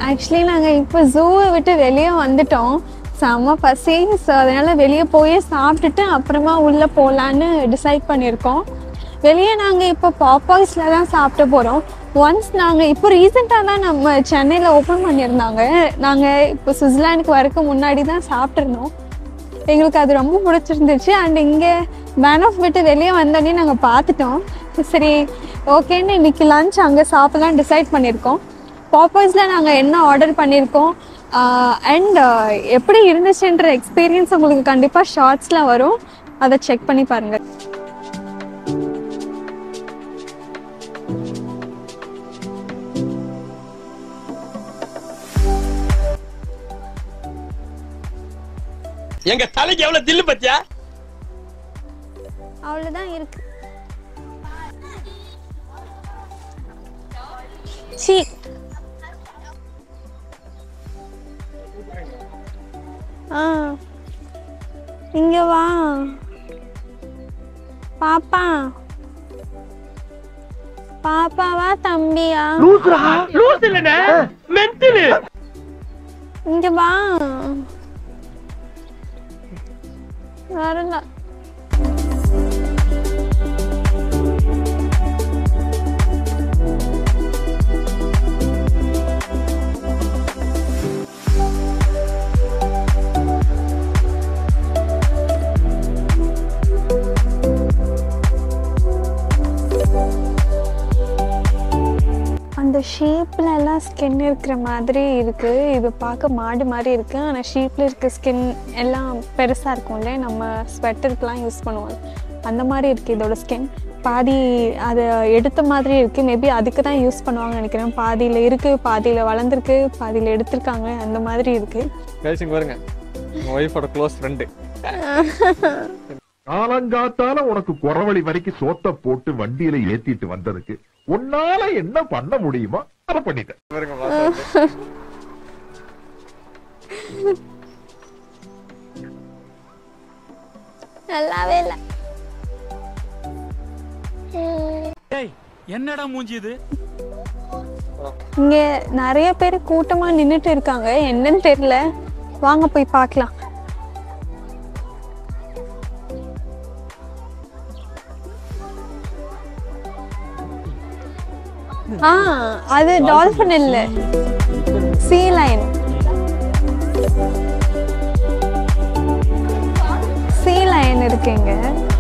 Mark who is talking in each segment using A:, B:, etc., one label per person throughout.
A: actually நாங்கள் இப்போ ஜூவை விட்டு வெளியே வந்துட்டோம் செம்ம பசி ஸோ அதனால வெளியே போய் சாப்பிட்டுட்டு அப்புறமா உள்ளே போகலான்னு டிசைட் பண்ணியிருக்கோம் வெளியே நாங்கள் இப்போ பாப்பாய்ஸில் தான் சாப்பிட போகிறோம் ஒன்ஸ் நாங்கள் இப்போ ரீசெண்டாக தான் நம்ம சென்னையில் ஓப்பன் பண்ணியிருந்தாங்க நாங்கள் இப்போ சுவிட்சர்லாண்டுக்கு வரக்கு முன்னாடி தான் சாப்பிட்ருந்தோம் எங்களுக்கு அது ரொம்ப பிடிச்சிருந்துச்சு அண்ட் இங்கே பேன் ஆஃப் விட்டு வெளியே வந்தோடனே நாங்கள் பார்த்துட்டோம் சரி ஓகேன்னு இன்னைக்கு லஞ்ச் அங்கே சாப்பிடலாம் டிசைட் பண்ணியிருக்கோம் பாப்பர்ஸில் நாங்கள் என்ன ஆர்டர் பண்ணியிருக்கோம் அண்ட் எப்படி இருந்துச்சுன்ற எக்ஸ்பீரியன்ஸ் உங்களுக்கு கண்டிப்பாக ஷார்ட்ஸில் வரும் அதை செக் பண்ணி பாருங்கள்
B: எங்க தலைக்கு எவ்வளவு தில்லு பத்தியா
A: அவ்வளோதான் இருக்கு சி ஆ இங்க வா பாப்பா பாப்பாவா தம்பியா
B: லூஸ் இல்லனே மென்டலு
A: இங்க வா வரல அந்த ஷேப்ல எல்லாம் ஸ்கின் இருக்கிற மாதிரி இருக்கு இது பார்க்க மாடு மாதிரி இருக்கு ஆனால் ஷேப்ல இருக்க ஸ்கின் எல்லாம் பெருசா இருக்கும்ல நம்ம ஸ்வெட்டருக்குலாம் யூஸ் பண்ணுவோம் அந்த மாதிரி இருக்கு இதோட ஸ்கின் பாதி அதை எடுத்த மாதிரி இருக்கு மேபி அதுக்கு தான் யூஸ் பண்ணுவாங்கன்னு நினைக்கிறேன் பாதியில இருக்கு பாதியில வளர்ந்துருக்கு பாதியில எடுத்திருக்காங்க அந்த மாதிரி இருக்கு
C: கைஸ் இங்க பாருங்க உங்க ஒய்ஃபோட க்ளோஸ் ஃப்ரெண்டு
D: காலங்காத்தால உனக்கு குறவழி வரைக்கும் சோத்த போட்டு வண்டியில ஏத்திட்டு வந்ததுக்கு உன்னால என்ன பண்ண முடியுமோ அதை பண்ணிட்டேன்
C: பாருங்க பாசம்
A: நல்லாவே இல்லை
E: டேய் என்னடா மூஞ்சி இது
A: இங்க நிறைய பேர் கூட்டமா நின்னுட்டு இருக்காங்க என்னன்னு தெரியல வாங்க போய் பார்க்கலாம் ஆ அது டால்ஃபின் இல்ல சீ லைன் சீ லைன் இருக்குங்க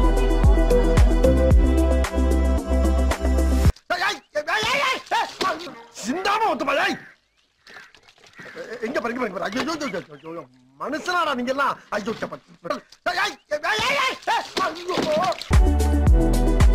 B: சிந்தாம ஒத்துமா ஏய் எங்க பாருங்க பாருங்க ஐயோ ஐயோ, ஐயோ, ஐயோ மனுஷனாடா நீங்க எல்லாம் ஐயோ சப்ப- ஏய், ஏய், ஏய், ஏய், ஏய், ஏய், ஐயோ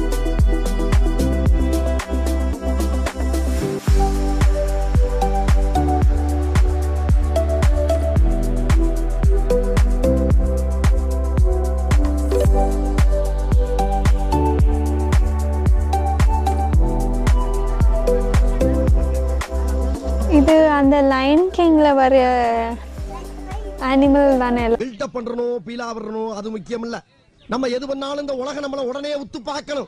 A: இது அந்த லைன் கிங்ல வர அனிமல் தானே
B: பில்டப் பண்றணும் பீலா வரணும் அது முக்கியம் இல்ல நம்ம எது பண்ணாலும் இந்த உலகம் நம்மள உடனே உத்து பார்க்கணும்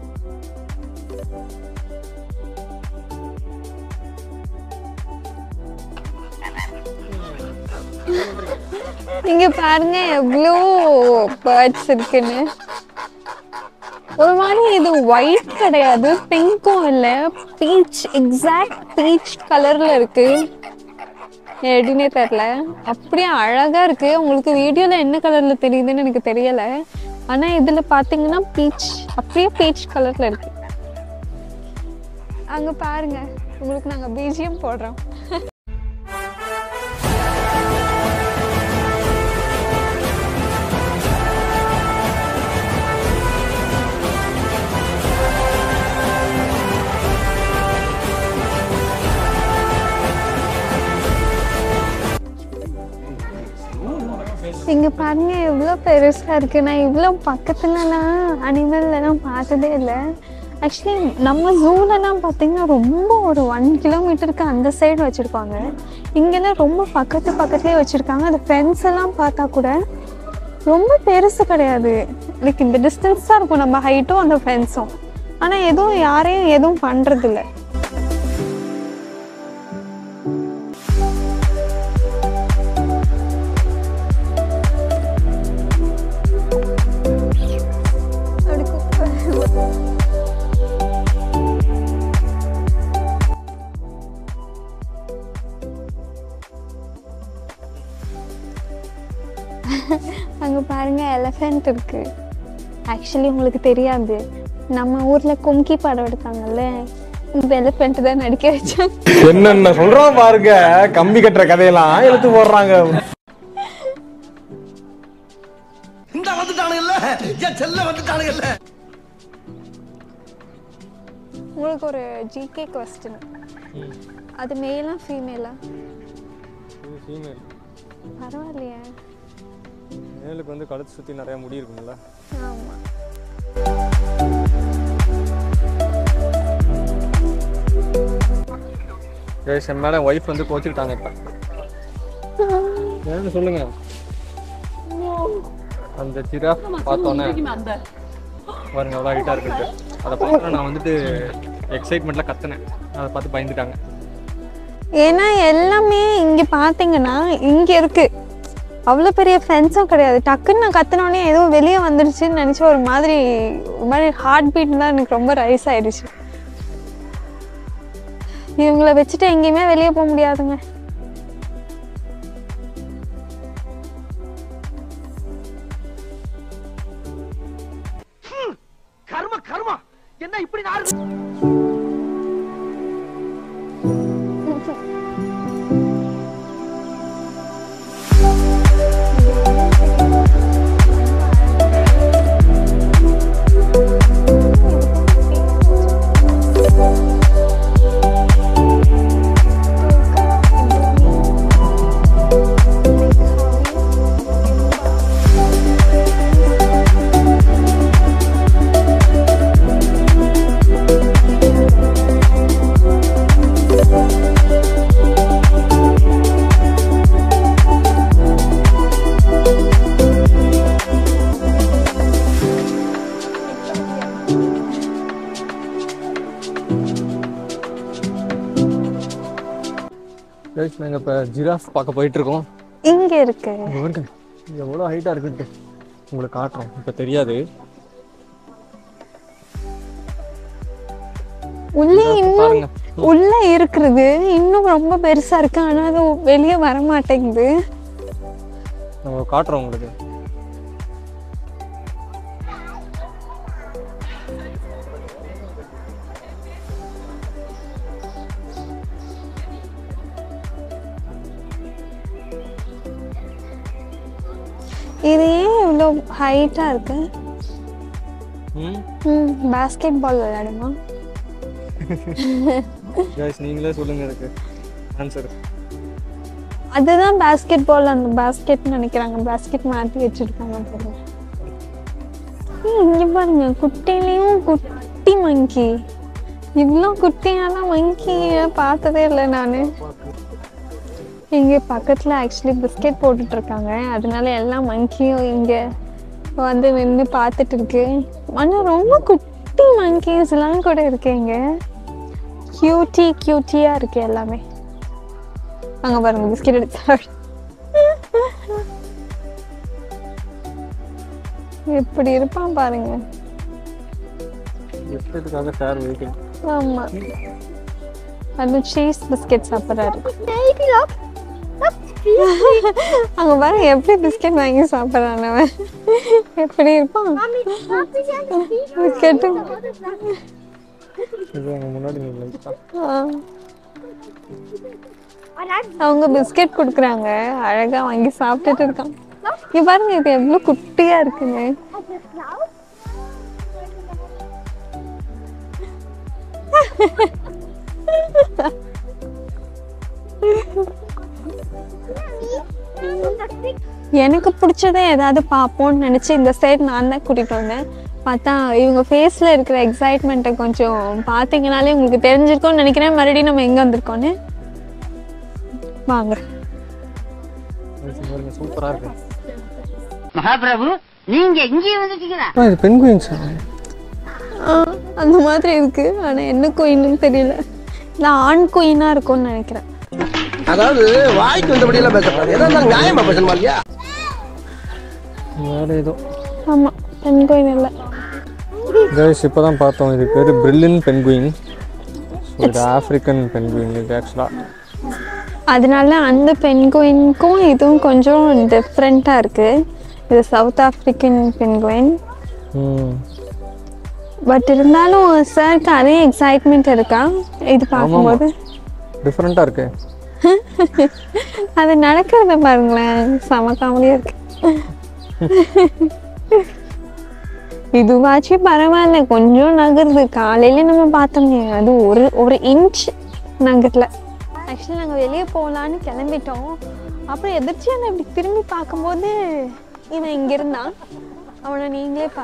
A: இங்க பாருங்க எவ்வளோ பேர்ட்ஸ் இருக்குன்னு ஒரு மாதிரி இது ஒயிட் கிடையாது பிங்க்கும் இல்லை பீச் எக்ஸாக்ட் பீச் கலர்ல இருக்கு எப்படின்னே தெரில அப்படியே அழகா இருக்கு உங்களுக்கு வீடியோல என்ன கலர்ல தெரியுதுன்னு எனக்கு தெரியல ஆனா இதுல பாத்தீங்கன்னா பீச் அப்படியே பீச் கலர்ல இருக்கு அங்க பாருங்க உங்களுக்கு நாங்க பிஜிஎம் போடுறோம் இங்க பாருங்க எவ்வளோ பெருசா இருக்கு நான் இவ்வளோ பக்கத்துலலாம் அனிமல்லாம் பார்த்ததே இல்லை ஆக்சுவலி நம்ம ஜூலலாம் பார்த்தீங்கன்னா ரொம்ப ஒரு ஒன் கிலோமீட்டருக்கு அந்த சைடு வச்சுருப்பாங்க இங்கெல்லாம் ரொம்ப பக்கத்து பக்கத்துலேயே வச்சுருக்காங்க அந்த ஃபென்ஸ் எல்லாம் பார்த்தா கூட ரொம்ப பெருசு கிடையாது லைக் இந்த டிஸ்டன்ஸ் தான் இருக்கும் நம்ம ஹைட்டும் அந்த ஃபென்ஸும் ஆனால் எதுவும் யாரையும் எதுவும் பண்ணுறதில்ல எலிஃபெண்ட் இருக்கு ஆக்சுவலி உங்களுக்கு தெரியாது நம்ம ஊர்ல கும்கி படம் எடுத்தாங்கல்ல இந்த எலிஃபெண்ட் தான் நடிக்க வச்சாங்க
C: என்னென்ன சொல்றோம் பாருங்க கம்பி கட்டுற கதையெல்லாம் எடுத்து போடுறாங்க
B: இந்த வந்துட்டானுங்கல்ல என் செல்ல வந்துட்டானுங்கல்ல
A: உங்களுக்கு ஒரு ஜிகே கொஸ்டின் அது மேலா ஃபீமேலா
C: ஃபீமேல்
A: பரவாயில்லையே
C: மேலுக்கு வந்து கழுத்து சுற்றி நிறைய முடி இருக்கும்ல
A: ஆமா
C: கைஸ் என் மேலே ஒய்ஃப் வந்து கோச்சிக்கிட்டாங்க இப்போ ஏன்னு சொல்லுங்க அந்த ஜிராஃப் பார்த்தோன்னே பாருங்க அவ்வளோ ஹைட்டாக இருக்குது அதை பார்த்து நான் வந்துட்டு எக்ஸைட்மெண்ட்டில் கத்துனேன் அதை பார்த்து பயந்துட்டாங்க
A: ஏன்னா எல்லாமே இங்க பாத்தீங்கன்னா இங்க இருக்கு அவ்வளோ பெரிய ஃபென்ஸும் கிடையாது டக்குன்னு நான் கத்துனோடனே ஏதோ வெளியே வந்துடுச்சுன்னு நினச்சி ஒரு மாதிரி ஒரு மாதிரி ஹார்ட் பீட்லாம் எனக்கு ரொம்ப ரைஸ் ஆயிடுச்சு இவங்கள வச்சுட்டு எங்கேயுமே வெளியே போக முடியாதுங்க
B: கர்ம கர்மா என்ன இப்படி நாடு
C: கைஸ் நாங்கள் இப்போ ஜிராஃப் பார்க்க போயிட்டு இருக்கோம்
A: இங்க இருக்கு
C: இங்க பாருங்க எவ்வளோ ஹைட்டாக இருக்குன்ட்டு உங்களுக்கு காட்டுறோம் இப்போ தெரியாது
A: உள்ளே இன்னும்
C: பாருங்க
A: உள்ள இருக்கிறது இன்னும் ரொம்ப பெருசா இருக்கு ஆனா அது வெளியே வர மாட்டேங்குது
C: நம்ம காட்டுறோம் உங்களுக்கு
A: இது ஏன் இவ்வளோ ஹைட்டா இருக்கு
C: ம்
A: ம் பாஸ்கெட் பால் விளையாடுமா
C: கைஸ் நீங்களே சொல்லுங்க இதுக்கு ஆன்சர்
A: அதுதான் பாஸ்கெட் பால் அந்த பாஸ்கெட் நினைக்கிறாங்க பாஸ்கெட் மாற்றி வச்சிருக்காங்க பாருங்க ஏய், இங்க பாருங்க குட்டிலையும் குட்டி மங்கி இவ்வளோ குட்டியான மங்கி பார்த்ததே இல்லை நான் இங்கே பக்கத்தில் ஆக்சுவலி பிஸ்கெட் போட்டுட்டு இருக்காங்க அதனால எல்லா மங்கியும் இங்கே வந்து நின்று பார்த்துட்டு இருக்கு ஆனால் ரொம்ப குட்டி மங்கீஸ்லாம் கூட இருக்கு இங்கே கியூட்டி கியூட்டியாக இருக்கு எல்லாமே அங்க பாருங்க பிஸ்கெட் எடுத்தாரு எப்படி இருப்பான் பாருங்க
C: பிஸ்கெட்டுக்காக சார் வெயிட்டிங்
A: ஆமா அது சீஸ் பிஸ்கெட் சாப்பிட்றாரு அங்க பாருங்க எப்படி பிஸ்கெட் வாங்கி சாப்பிட்றான் அவன் எப்படி இருப்பான் பிஸ்கெட்டு
C: இது அங்கே முன்னாடி நீ லைட்டாக
A: அவங்க பிஸ்கெட் கொடுக்குறாங்க அழகா வாங்கி சாப்பிட்டுட்டு இருக்கான் இங்க பாருங்க இது எவ்வளவு குட்டியா இருக்குங்க எனக்கு பிடிச்சதே ஏதாவது பார்ப்போம்னு நினச்சி இந்த சைடு நான் தான் கூட்டிகிட்டு வந்தேன் பார்த்தா இவங்க ஃபேஸில் இருக்கிற எக்ஸைட்மெண்ட்டை கொஞ்சம் பார்த்தீங்கனாலே உங்களுக்கு தெரிஞ்சிருக்கும்னு நினைக்கிறேன் மறுபடியும் நம்ம எங்கே வந்திருக்கோன்னு வாங்க
C: பாருங்க சூப்பராக இருக்கு
F: மகாபிரபு நீங்க இங்கே வந்துட்டீங்களா
C: ஆ இது பெண்குயின் சார்
A: ஆ, அந்த மாதிரி இருக்கு ஆனால் என்ன குயின்னு தெரியல நான் ஆண் குயினாக இருக்கும்னு நினைக்கிறேன்
B: அதாவது வாய்க்கு வந்தபடி எல்லாம் பேசக்கூடாது எதா இருந்தாலும் நியாயமா பேசணுமா இல்லையா
C: வேறு ஏதோ
A: ஆமாம் பெண் குயின் இல்லை
C: கைஸ் இப்போ தான் பார்த்தோம் இது பேர் பிரில்லின் பென்குயின் ஸோ இது ஆஃப்ரிக்கன் பென்குயின் இது ஆக்சுவலாக
A: அதனால அந்த பெண் குயினுக்கும் இதுவும் கொஞ்சம் டிஃப்ரெண்ட்டாக இருக்குது இது சவுத் ஆப்பிரிக்கன் பென்குயின்
C: ம்
A: பட் இருந்தாலும் சாருக்கு அதே எக்ஸைட்மெண்ட் இருக்கா இது பார்க்கும்போது
C: டிஃப்ரெண்ட்டாக இருக்கு
A: அது நடக்கிறத பாருங்களேன் செம காமெடியா இருக்கு இதுவாச்சும் பரவாயில்ல கொஞ்சம் நகருது காலையில நம்ம பார்த்தோமே அது ஒரு ஒரு இன்ச் நகரல ஆக்சுவலி நாங்கள் வெளியே போகலான்னு கிளம்பிட்டோம் அப்புறம் எதிர்ச்சியா நான் இப்படி திரும்பி பார்க்கும்போது இவன் இங்க இருந்தான் அவனை நீங்களே பா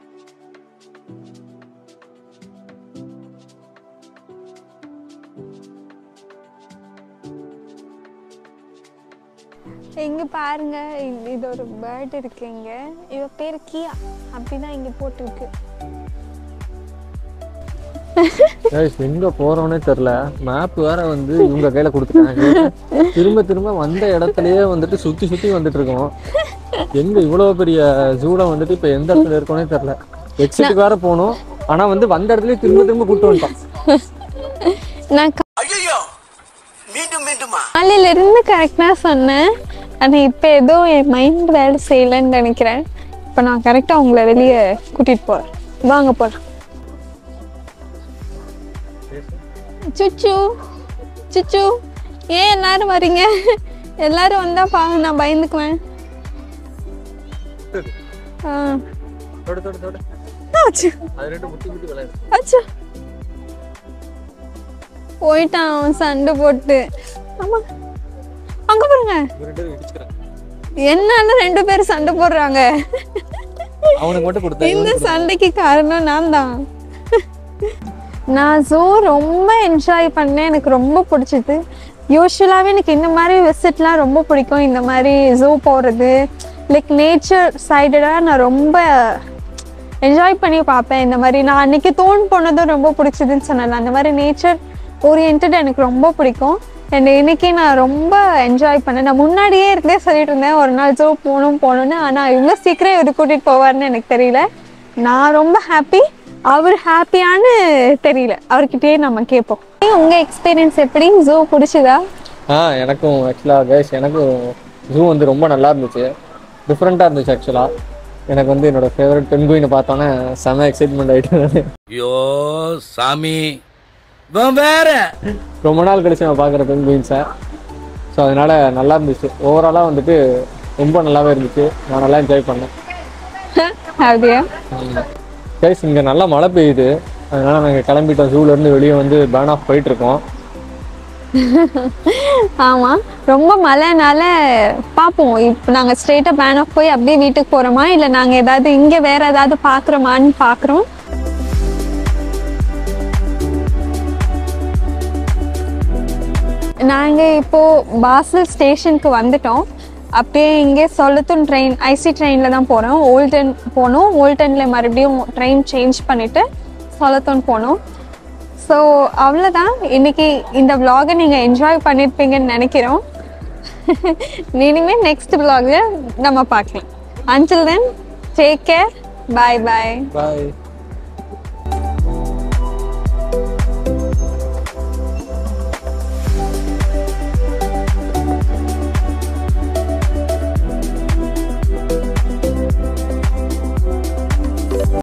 A: இங்க பாருங்க இது- இது ஒரு பேர்ட் இருக்கு இங்க இவ பேர் கியா அப்படிதான் இங்க போட்டிருக்கு
C: கைஸ் எங்க போறோம்னே தெரியல மேப் வேற வந்து இவங்க கையில கொடுத்துட்டாங்க திரும்ப திரும்ப வந்த இடத்துலயே வந்துட்டு சுத்தி சுத்தி வந்துட்டு இருக்கோம் எங்க இவ்வளவு பெரிய ஜூல வந்துட்டு இப்ப எந்த இடத்துல இருக்கோனே தெரியல எக்ஸிட் வேற போகணும் ஆனா வந்து வந்த இடத்துலயே திரும்ப திரும்ப கூட்டு வந்துட்டோம்
A: நான் கா-
B: ஐயோ மீண்டும் மீண்டுமா
A: காலையில இருந்து கரெக்டா சொன்னேன் ஆனா இப்ப ஏதோ என் மைண்ட் வேலை செய்யலைன்னு நினைக்கிறேன் இப்ப நான் கரெக்டா உங்களை வெளியே கூட்டிட்டு போறேன் வாங்க போறேன் சுச்சு சுச்சு ஏன் எல்லாரும் வரீங்க எல்லாரும் வந்தா பாருங்க நான் பயந்துக்குவேன் ஆ
C: தொடு தொடு தொடு
A: ஆச்சு
C: அது ரெண்டு முட்டி முட்டி விளையாடு
A: அச்சா போயிட்டான் அவன் சண்டை போட்டு ஆமா அங்க பாருங்க
C: இவங்க ரெண்டு பேரும் இடிச்சுக்கிறாங்க
A: என்னால ரெண்டு பேரும் சண்டை போடுறாங்க
C: அவனுக்கு மட்டும் கொடுத்தேன்
A: இந்த சண்டைக்கு காரணம் நான் தான் நான் ஜூ ரொம்ப என்ஜாய் பண்ணேன் எனக்கு ரொம்ப பிடிச்சது யூஸ்வலாகவே எனக்கு இந்த மாதிரி விசிட்லாம் ரொம்ப பிடிக்கும் இந்த மாதிரி ஜூ போகிறது லைக் நேச்சர் சைடடாக நான் ரொம்ப என்ஜாய் பண்ணி பார்ப்பேன் இந்த மாதிரி நான் அன்னைக்கு தோன் போனதும் ரொம்ப பிடிச்சதுன்னு சொன்னேன் அந்த மாதிரி நேச்சர் ஓரியன்ட் எனக்கு ரொம்ப பிடிக்கும் அண்ட் இன்னைக்கு நான் ரொம்ப என்ஜாய் பண்ணேன் நான் முன்னாடியே இருந்தே சொல்லிட்டு இருந்தேன் ஒரு நாள் ஜூ போகணும் போகணும்னு ஆனால் இவ்வளோ சீக்கிரம் இவர் கூட்டிகிட்டு போவார்னு எனக்கு தெரியல நான் ரொம்ப ஹாப்பி அவர் ஹாப்பியான்னு தெரியல அவர்கிட்டயே நம்ம கேட்போம் உங்க எக்ஸ்பீரியன்ஸ் எப்படி ஜூ பிடிச்சதா
C: ஆ எனக்கும் ஆக்சுவலாக கைஸ் எனக்கும் ஜூ வந்து ரொம்ப நல்லா இருந்துச்சு டிஃப்ரெண்ட்டாக இருந்துச்சு ஆக்சுவலாக எனக்கு வந்து என்னோட ஃபேவரட் பெண்குயினை பார்த்தோன்னே செம எக்ஸைட்மெண்ட் ஆகிட்டு நான்
E: ஐயோ சாமி இவன் வேற
C: ரொம்ப நாள் கழிச்சு நான் பார்க்குற பெண்குயின்ஸை ஸோ அதனால நல்லா இருந்துச்சு ஓவராலாக வந்துட்டு ரொம்ப நல்லாவே இருந்துச்சு நான் நல்லா என்ஜாய் பண்ணேன்
A: அப்படியா
C: கைஸ் இங்கே நல்லா மழை பெய்யுது அதனால நாங்கள் கிளம்பிட்டோம் ஜூலேருந்து வெளியே வந்து பேன் ஆஃப் போயிட்டு இருக்கோம்
A: ஆமா ரொம்ப மழைனால பார்ப்போம் இப்போ நாங்க ஸ்ட்ரெயிட்டா பேன் ஆஃப் போய் அப்படியே வீட்டுக்கு போறோமா இல்ல நாங்க ஏதாவது இங்க வேற ஏதாவது பாக்குறோமான்னு பாக்குறோம் நாங்க இப்போ பாசல் ஸ்டேஷனுக்கு வந்துட்டோம் அப்படியே இங்கே சொல்லத்துன் ட்ரெயின் ஐசி ட்ரெயினில் தான் போகிறோம் ஓல்டன் போனோம் ஓல்டனில் மறுபடியும் ட்ரெயின் சேஞ்ச் பண்ணிவிட்டு சொல்லத்தோன் போனோம் ஸோ அவ்வளோதான் இன்னைக்கு இந்த vlog-அ நீங்கள் என்ஜாய் பண்ணியிருப்பீங்கன்னு நினைக்கிறோம் இனிமேல் நெக்ஸ்ட் vlog-ல நம்ம பார்க்கலாம் until then take care bye bye
C: பாய்